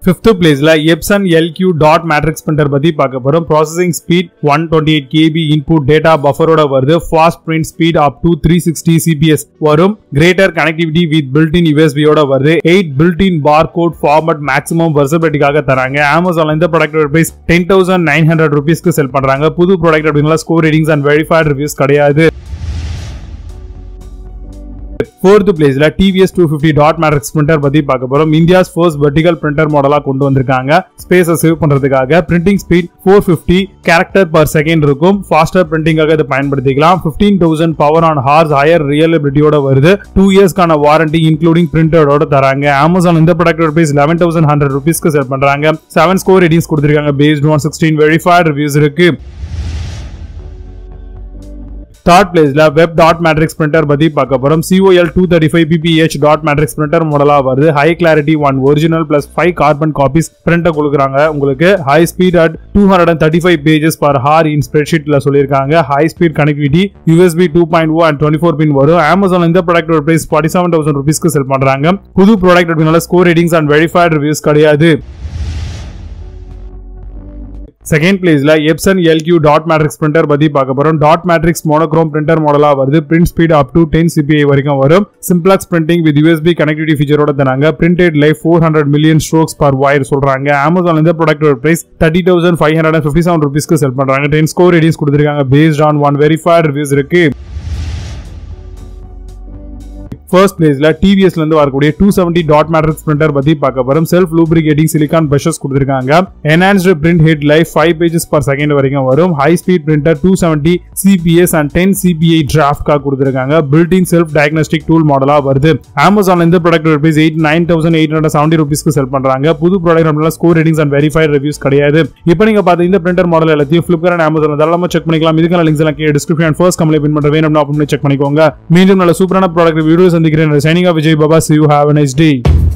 fifth பிளேஸ்ல Epson LQ dot matrix printer பத்தி பார்க்க போறோம் processing speed one twenty eight KB input data பஃபரோட வருது fast print speed up to three sixty CPS வரும் greater connectivity with built in யூஎஸ்பியோட வருது eight built in bar code format maximum வெர்சபிலிட்டிக்காக தராங்க அமேசான்ல இந்த product price ten thousand nine hundred ருபீஸ்க்கு செல் பண்றாங்க புது ப்ராடக்ட் அப்படிங்களா score ratings and verified reviews கிடையாது ஃபோர்த் பிளேஸ்ல TVS two fifty dot matrix printer பத்தி பார்க்க போறோம் இந்தியாஸ் ஃபர்ஸ்ட் வெர்டிகல் பிரிண்டர் மாடலா கொண்டு வந்திருக்காங்க ஸ்பேஸை சேவ் பண்றதுக்காக printing speed four fifty character per second இருக்கும் ஃபாஸ்டர் பிரிண்டிங்காக இதை பயன்படுத்திக்கலாம் fifteen thousand power on hours higher ரியலபிலிட்டியோட வருது டூ இயர்ஸ்க்கான வாரண்டி இன்க்ளூடிங் பிரிண்டரோட தராங்க அமேசான் இந்த product price eleven thousand hundred ருபீஸ்க்கு செல் பண்றாங்க செவன் ஸ்கோர் ரேட்டிங்ஸ் கொடுத்திருக்காங்க based on sixteen verified reviews இருக்கு தேர்ட் பிளேஸ்ல வெப் டாட் மேட்ரிக்ஸ் பிரிண்டர் பத்தி பார்க்க போறோம் COL two thirty five BPH dot matrix printer மாடலா வருது high clarity one original plus five carbon copies printer கொடுக்குறாங்க உங்களுக்கு high speed at two hundred and thirty five pages per hour in ஸ்ப்ரெட்ஷீட்ல சொல்லியிருக்காங்க high speed connectivity USB two point O and twenty four pin வரும் Amazon இந்த product price forty seven thousand ருபீஸ்க்கு sell பண்றாங்க புது product அப்படினால score ratings and verified reviews கிடையாது second பிளேஸ்ல Epson LQ dot matrix printer பத்தி பார்க்க போறோம் டாட் மேட்ரிக்ஸ் மோனோக்ரோம் பிரிண்டர் மாடலா வருது print speed up to ten CPI வரைக்கும் வரும் simplex printing with USB connectivity ஃபீச்சரோட தராங்க printed life four hundred million strokes per wire சொல்றாங்க அமேசான் இந்த product price thirty thousand five hundred fifty seven ருபீஸ்க்கு sell பண்றாங்க டென் ஸ்கோர் ரேட்டிங்ஸ் கொடுத்துருக்காங்க based on one verified reviews இருக்கு first பிளேஸ்ல டிவிஎஸ்ல இருந்து வரக்கூடிய two seventy dot matrix printer பத்தி பார்க்க போறோம் செல்ஃப் லூப்ரிகேட்டிங் சிலிகான் பிரஷஸ் கொடுத்திருக்காங்க enhanced print head life five pages per second வரைக்கும் வரும் high speed printer two seventy CPS and ten CPI டிராஃப்ட்காக கொடுத்திருக்காங்க பில்டின் செல்ஃப் டயக்னோஸ்டிக் டூல் மாடலா வருது அமேசான் இந்த product rupees eight nine thousand eight hundred seventy ருபீஸ்க்கு sell பண்றாங்க புது ப்ராடக்ட் அப்படின்னா score ratings and verified reviews கிடையாது இப்போ நீங்க பார்த்த இந்த பிரிண்டர் மாடல் எல்லாத்தையும் ஃபிளிப்கார்ட் அண்ட் அமேசான் தாராளமா செக் பண்ணிக்கலாம் இதுக்கான லிங்க்ஸ் எல்லாம் கீழே டிஸ்கிரிப்ஷன் ஃபர்ஸ்ட் கம்பெனி பின் பண்ற வேணும்னா அப்படின்னு செக் பண்ணிக்கோங்க மீண்டும் நல்ல சூப்பரான ப்ராடக்ட் வீடியோ சந்திக்கிறேன் signing off Vijay Baba see you have nice day